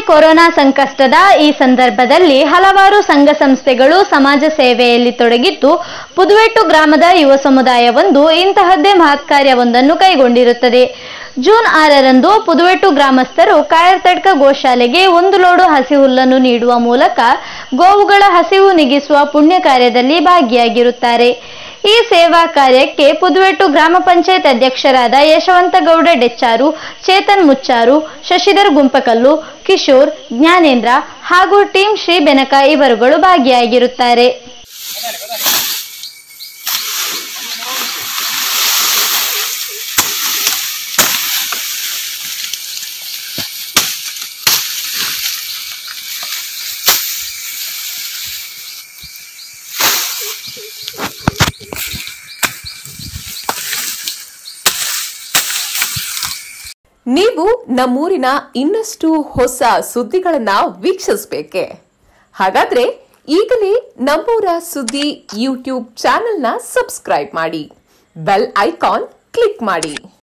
corona ಸಂಕಷ್ಟದ ಈ ಸಂದರ್ಭದಲ್ಲಿ ಹಲವಾರು ಸಂಘ ಸಂಸ್ಥೆಗಳು ಸಮಾಜ ಸೇವೆಯಲ್ಲಿ ತೊಡಗಿದ್ದು ಪುದುವೆಟ್ಟು ಗ್ರಾಮದ ಯುವ ಸಮುದಾಯವೊಂದು ಇಂತಹದ್ದೇ ಮಹತ್ ಕಾರ್ಯವೊಂದನ್ನು ಕೈಗೊಂಡಿರುತ್ತದೆ ಜೂನ್ ಆರರಂದು ಪುದುವೆಟ್ಟು ಗ್ರಾಮಸ್ಥರು ಕಾಯರ್ತಡ್ಕ ಗೋಶಾಲೆಗೆ ಒಂದು ಲೋಡು ಹಸಿ ಹುಲ್ಲನ್ನು ನೀಡುವ ಮೂಲಕ ಗೋವುಗಳ ಹಸಿವು ನೀಗಿಸುವ ಪುಣ್ಯ ಕಾರ್ಯದಲ್ಲಿ ಭಾಗಿಯಾಗಿರುತ್ತಾರೆ ಈ ಸೇವಾ ಕಾರ್ಯಕ್ಕೆ ಪುದುವೆಟ್ಟು ಗ್ರಾಮ ಪಂಚಾಯತ್ ಅಧ್ಯಕ್ಷರಾದ ಯಶವಂತಗೌಡ ಡೆಚ್ಚಾರು ಚೇತನ್ ಮುಚ್ಚಾರು ಶಶಿಧರ್ ಗುಂಪಕಲ್ಲು ಕಿಶೋರ್ ಜ್ಞಾನೇಂದ್ರ ಹಾಗೂ ಟೀಂ ಶ್ರೀ ಬೆನಕ ಇವರುಗಳು ಭಾಗಿಯಾಗಿರುತ್ತಾರೆ ನೀವು ನಮ್ಮೂರಿನ ಇನ್ನಷ್ಟು ಹೊಸ ಸುದ್ದಿಗಳನ್ನ ವೀಕ್ಷಿಸಬೇಕೆ ಹಾಗಾದ್ರೆ ಈಗಲೇ ನಮ್ಮೂರ ಸುದ್ದಿ ಯೂಟ್ಯೂಬ್ ಚಾನೆಲ್ನ ಸಬ್ಸ್ಕ್ರೈಬ್ ಮಾಡಿ ಬೆಲ್ ಐಕಾನ್ ಕ್ಲಿಕ್ ಮಾಡಿ